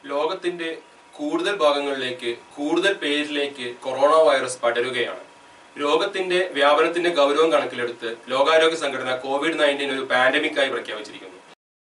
ലോകത്തിന്റെ കൂടുതൽ ഭാഗങ്ങളിലേക്ക് കൂടുതൽ പേരിലേക്ക് കൊറോണ വൈറസ് പടരുകയാണ് രോഗത്തിന്റെ വ്യാപനത്തിന്റെ ഗൗരവം കണക്കിലെടുത്ത് ലോകാരോഗ്യ സംഘടന കോവിഡ് നയൻറ്റീൻ ഒരു പാൻഡമിക് ആയി പ്രഖ്യാപിച്ചിരിക്കുന്നു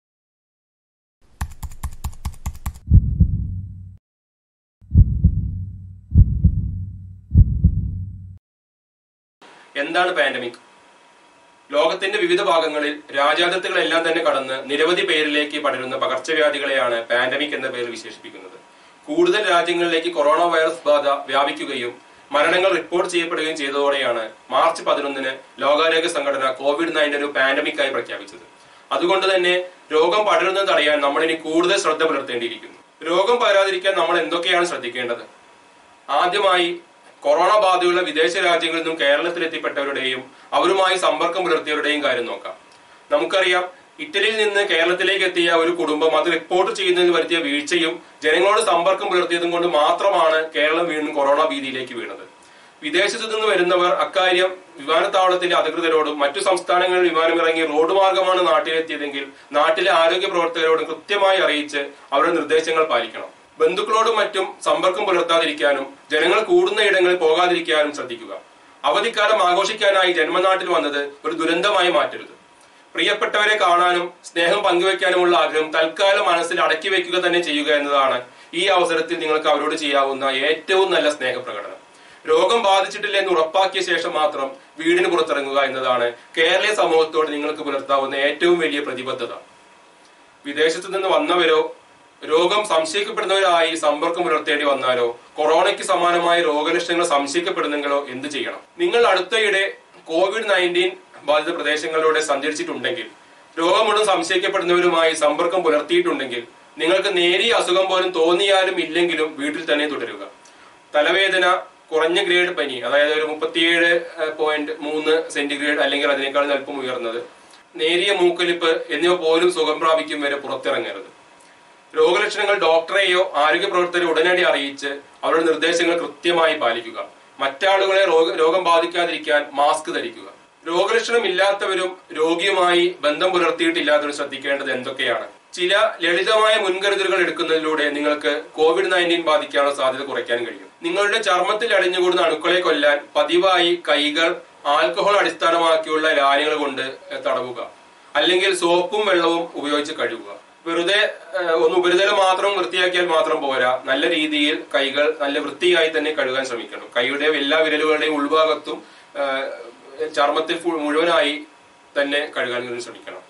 എന്താണ് പാൻഡമിക് ലോകത്തിന്റെ വിവിധ ഭാഗങ്ങളിൽ രാജ്യാതിർത്തികളെല്ലാം തന്നെ കടന്ന് നിരവധി പേരിലേക്ക് പടരുന്ന പകർച്ചവ്യാധികളെയാണ് പാൻഡമിക് എന്ന പേരിൽ വിശേഷിപ്പിക്കുന്നത് കൂടുതൽ രാജ്യങ്ങളിലേക്ക് കൊറോണ വൈറസ് ബാധ വ്യാപിക്കുകയും മരണങ്ങൾ റിപ്പോർട്ട് ചെയ്യപ്പെടുകയും ചെയ്തതോടെയാണ് മാർച്ച് പതിനൊന്നിന് ലോകാരോഗ്യ സംഘടന കോവിഡ് നയൻറ്റീൻ ഒരു പാൻഡമിക് ആയി പ്രഖ്യാപിച്ചത് അതുകൊണ്ട് തന്നെ രോഗം പടരുന്നത് തടയാൻ നമ്മൾ ഇനി കൂടുതൽ ശ്രദ്ധ പുലർത്തേണ്ടിയിരിക്കുന്നു രോഗം പകരാതിരിക്കാൻ നമ്മൾ എന്തൊക്കെയാണ് ശ്രദ്ധിക്കേണ്ടത് ആദ്യമായി കൊറോണ ബാധയുള്ള വിദേശ രാജ്യങ്ങളിൽ നിന്നും കേരളത്തിൽ എത്തിപ്പെട്ടവരുടെയും അവരുമായി സമ്പർക്കം പുലർത്തിയവരുടെയും കാര്യം നോക്കാം നമുക്കറിയാം ഇറ്റലിയിൽ നിന്ന് കേരളത്തിലേക്ക് എത്തിയ ഒരു കുടുംബം അത് റിപ്പോർട്ട് ചെയ്യുന്നതിൽ വരുത്തിയ വീഴ്ചയും ജനങ്ങളോട് സമ്പർക്കം പുലർത്തിയതും കൊണ്ട് മാത്രമാണ് കേരളം വീണ്ടും കൊറോണ ഭീതിയിലേക്ക് വീണത് വിദേശത്തു നിന്ന് വരുന്നവർ അക്കാര്യം വിമാനത്താവളത്തിലെ അധികൃതരോടും മറ്റു സംസ്ഥാനങ്ങളിൽ വിമാനമിറങ്ങി റോഡ് മാർഗമാണ് നാട്ടിലെത്തിയതെങ്കിൽ നാട്ടിലെ ആരോഗ്യ പ്രവർത്തകരോടും കൃത്യമായി അറിയിച്ച് അവരുടെ നിർദ്ദേശങ്ങൾ പാലിക്കണം ബന്ധുക്കളോടും മറ്റും സമ്പർക്കം പുലർത്താതിരിക്കാനും ജനങ്ങൾ കൂടുന്ന ഇടങ്ങളിൽ പോകാതിരിക്കാനും ശ്രദ്ധിക്കുക അവധിക്കാലം ആഘോഷിക്കാനായി ജന്മനാട്ടിൽ വന്നത് ഒരു ദുരന്തമായി മാറ്റരുത് പ്രിയപ്പെട്ടവരെ കാണാനും സ്നേഹം പങ്കുവെക്കാനുമുള്ള ആഗ്രഹം തൽക്കാലം മനസ്സിൽ അടക്കി വെക്കുക തന്നെ ചെയ്യുക എന്നതാണ് ഈ അവസരത്തിൽ നിങ്ങൾക്ക് അവരോട് ചെയ്യാവുന്ന ഏറ്റവും നല്ല സ്നേഹപ്രകടനം രോഗം ബാധിച്ചിട്ടില്ല എന്ന് ഉറപ്പാക്കിയ ശേഷം മാത്രം വീടിന് പുറത്തിറങ്ങുക എന്നതാണ് കേരളീയ സമൂഹത്തോട് നിങ്ങൾക്ക് പുലർത്താവുന്ന ഏറ്റവും വലിയ പ്രതിബദ്ധത വിദേശത്തു നിന്ന് വന്നവരോ രോഗം സംശയിക്കപ്പെടുന്നവരായി സമ്പർക്കം പുലർത്തേണ്ടി വന്നാലോ കൊറോണയ്ക്ക് സമാനമായ രോഗലക്ഷണങ്ങൾ സംശയിക്കപ്പെടുന്നെങ്കിലോ എന്ത് ചെയ്യണം നിങ്ങൾ അടുത്തയിടെ കോവിഡ് നയൻറ്റീൻ ബാധിത പ്രദേശങ്ങളിലൂടെ സഞ്ചരിച്ചിട്ടുണ്ടെങ്കിൽ രോഗമുണ്ടെന്ന് സംശയിക്കപ്പെടുന്നവരുമായി സമ്പർക്കം പുലർത്തിയിട്ടുണ്ടെങ്കിൽ നിങ്ങൾക്ക് നേരിയ അസുഖം പോലും തോന്നിയാലും ഇല്ലെങ്കിലും വീട്ടിൽ തന്നെ തുടരുക തലവേദന കുറഞ്ഞ ഗ്രേഡ് പനി അതായത് ഒരു മുപ്പത്തിയേഴ് പോയിന്റ് മൂന്ന് സെന്റിഗ്രേഡ് അല്ലെങ്കിൽ അതിനേക്കാൾ അല്പം ഉയർന്നത് നേരിയ മൂക്കൊലിപ്പ് എന്നിവ പോലും സുഖം പ്രാപിക്കും വരെ പുറത്തിറങ്ങരുത് രോഗലക്ഷണങ്ങൾ ഡോക്ടറെയോ ആരോഗ്യ പ്രവർത്തകരെ ഉടനടി അറിയിച്ച് അവരുടെ നിർദ്ദേശങ്ങൾ കൃത്യമായി പാലിക്കുക മറ്റാളുകളെ രോഗ- രോഗം ബാധിക്കാതിരിക്കാൻ മാസ്ക് ധരിക്കുക രോഗലക്ഷണം ഇല്ലാത്തവരും രോഗിയുമായി ബന്ധം പുലർത്തിയിട്ടില്ലാത്തവരും ശ്രദ്ധിക്കേണ്ടത് എന്തൊക്കെയാണ് ചില ലളിതമായ മുൻകരുതലുകൾ എടുക്കുന്നതിലൂടെ നിങ്ങൾക്ക് കോവിഡ് നയൻറ്റീൻ ബാധിക്കാനുള്ള സാധ്യത കുറയ്ക്കാൻ കഴിയും നിങ്ങളുടെ ചർമ്മത്തിൽ അടിഞ്ഞുകൂടുന്ന അണുക്കളെ കൊല്ലാൻ പതിവായി കൈകൾ ആൽക്കഹോൾ അടിസ്ഥാനമാക്കിയുള്ള ലായനികൾ കൊണ്ട് തടവുക അല്ലെങ്കിൽ സോപ്പും വെള്ളവും ഉപയോഗിച്ച് കഴുകുക വെറുതെ ഏഹ്, ഒന്ന് ഉപരിതലം മാത്രം വൃത്തിയാക്കിയാൽ മാത്രം പോരാ നല്ല രീതിയിൽ കൈകൾ നല്ല വൃത്തിയായി തന്നെ കഴുകാൻ ശ്രമിക്കണം കൈയുടെ എല്ലാ വിരലുകളുടെയും ഉൾഭാഗത്തും ഏഹ്, ചർമ്മത്തിൽ ഫുൾ മുഴുവനായി തന്നെ കഴുകാൻ ശ്രമിക്കണം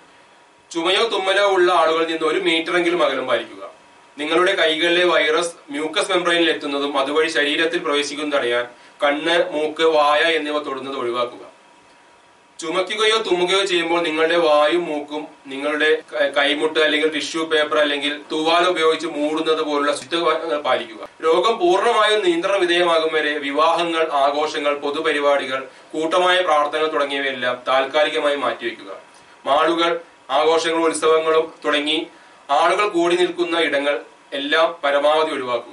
ചുമയോ തുമ്മലോ ഉള്ള ആളുകളിൽ നിന്ന് ഒരു മീറ്ററെങ്കിലും അകലം പാലിക്കുക നിങ്ങളുടെ കൈകളിലെ വൈറസ് മ്യൂക്കസ് മെംബ്രെയിനിൽ എത്തുന്നതും അതുവഴി ശരീരത്തിൽ പ്രവേശിക്കുന്നതും തടയാൻ കണ്ണ് മൂക്ക് വായ എന്നിവ തൊടുന്നത് ഒഴിവാക്കുക ചുമയ്ക്കുകയോ തുമ്മുകയോ ചെയ്യുമ്പോൾ നിങ്ങളുടെ വായും മൂക്കും നിങ്ങളുടെ ക- കൈമുട്ട് അല്ലെങ്കിൽ ടിഷ്യൂ പേപ്പർ അല്ലെങ്കിൽ തൂവാല ഉപയോഗിച്ച് മൂടുന്നത് പോലുള്ള ശുദ്ധ പാലിക്കുക രോഗം പൂർണ്ണമായും നിയന്ത്രണ വിധേയമാകും വരെ വിവാഹങ്ങൾ ആഘോഷങ്ങൾ പൊതുപരിപാടികൾ കൂട്ടമായ പ്രാർത്ഥനകൾ തുടങ്ങിയവയെല്ലാം താൽക്കാലികമായി മാറ്റിവെക്കുക മാളുകൾ ആഘോഷങ്ങളും ഉത്സവങ്ങളും തുടങ്ങി ആളുകൾ കൂടി നിൽക്കുന്ന ഇടങ്ങൾ എല്ലാം പരമാവധി ഒഴിവാക്കുക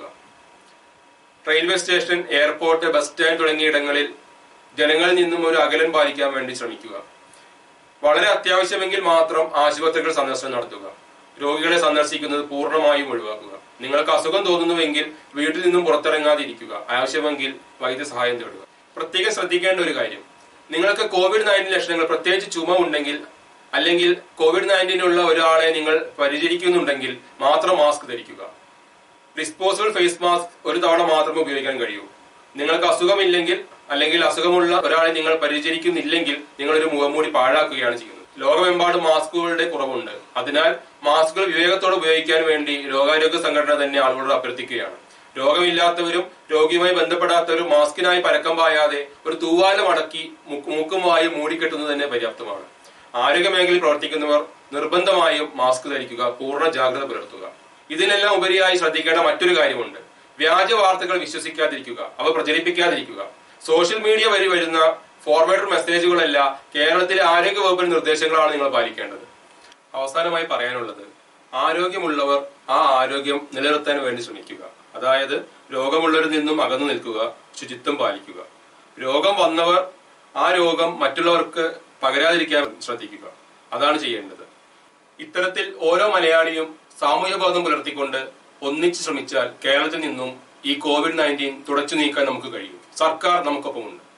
railway station airport bus stand തുടങ്ങിയ ഇടങ്ങളിൽ ജനങ്ങളിൽ നിന്നും ഒരു അകലം പാലിക്കാൻ വേണ്ടി ശ്രമിക്കുക വളരെ അത്യാവശ്യമെങ്കിൽ മാത്രം ആശുപത്രികൾ സന്ദർശനം നടത്തുക രോഗികളെ സന്ദർശിക്കുന്നത് പൂർണ്ണമായും ഒഴിവാക്കുക നിങ്ങൾക്ക് അസുഖം തോന്നുന്നുവെങ്കിൽ വീട്ടിൽ നിന്നും പുറത്തിറങ്ങാതിരിക്കുക ആവശ്യമെങ്കിൽ വൈദ്യസഹായം തേടുക പ്രത്യേകം ശ്രദ്ധിക്കേണ്ട ഒരു കാര്യം നിങ്ങൾക്ക് കോവിഡ് നയൻറ്റീൻ ലക്ഷണങ്ങൾ പ്രത്യേകിച്ച് ചുമ ഉണ്ടെങ്കിൽ അല്ലെങ്കിൽ കോവിഡ് നയൻറ്റീൻ ഉള്ള ഒരാളെ നിങ്ങൾ പരിചരിക്കുന്നുണ്ടെങ്കിൽ മാത്രം മാസ്ക് ധരിക്കുക ഡിസ്പോസിബിൾ ഫേസ് മാസ്ക് ഒരു തവണ മാത്രമേ ഉപയോഗിക്കാൻ കഴിയൂ നിങ്ങൾക്ക് അസുഖമില്ലെങ്കിൽ അല്ലെങ്കിൽ അസുഖമുള്ള ഒരാളെ നിങ്ങൾ പരിചരിക്കുന്നില്ലെങ്കിൽ നിങ്ങൾ ഒരു മുഖംമൂടി പാഴാക്കുകയാണ് ചെയ്യുന്നത് ലോകമെമ്പാടും മാസ്കുകളുടെ കുറവുണ്ട് അതിനാൽ മാസ്കുകൾ വിവേകത്തോടെ ഉപയോഗിക്കാൻ വേണ്ടി ലോകാരോഗ്യ സംഘടന തന്നെ ആളുകളോട് അഭ്യർത്ഥിക്കുകയാണ് രോഗമില്ലാത്തവരും രോഗിയുമായി ബന്ധപ്പെടാത്തവരും മാസ്കിനായി പരക്കം പായാതെ ഒരു തൂവാലം അടക്കി മുക്ക് മൂക്കും വായും മൂടിക്കെട്ടുന്നത് തന്നെ പര്യാപ്തമാണ് ആരോഗ്യ മേഖലയിൽ പ്രവർത്തിക്കുന്നവർ നിർബന്ധമായും മാസ്ക് ധരിക്കുക പൂർണ്ണ ജാഗ്രത പുലർത്തുക ഇതിനെല്ലാം ഉപരിയായി ശ്രദ്ധിക്കേണ്ട മറ്റൊരു കാര്യമുണ്ട് വ്യാജ വാർത്തകൾ വിശ്വസിക്കാതിരിക്കുക അവ പ്രചരിപ്പിക്കാതിരിക്കുക സോഷ്യൽ മീഡിയ വഴി വരുന്ന ഫോർവേഡ് മെസ്സേജുകളല്ല കേരളത്തിലെ ആരോഗ്യ വകുപ്പിന്റെ നിർദ്ദേശങ്ങളാണ് നിങ്ങൾ പാലിക്കേണ്ടത് അവസാനമായി പറയാനുള്ളത് ആരോഗ്യമുള്ളവർ ആ ആരോഗ്യം നിലനിർത്താൻ വേണ്ടി ശ്രമിക്കുക അതായത് രോഗമുള്ളവരിൽ നിന്നും അകന്നു നിൽക്കുക ശുചിത്വം പാലിക്കുക രോഗം വന്നവർ ആ രോഗം മറ്റുള്ളവർക്ക് പകരാതിരിക്കാൻ ശ്രദ്ധിക്കുക അതാണ് ചെയ്യേണ്ടത് ഇത്തരത്തിൽ ഓരോ മലയാളിയും സാമൂഹ്യ ബോധം പുലർത്തിക്കൊണ്ട് ഒന്നിച്ച് ശ്രമിച്ചാൽ കേരളത്തിൽ നിന്നും ഈ കോവിഡ് നയൻറ്റീൻ തുടച്ചു നീക്കാൻ നമുക്ക് കഴിയും സർക്കാർ നമുക്കൊപ്പമുണ്ട്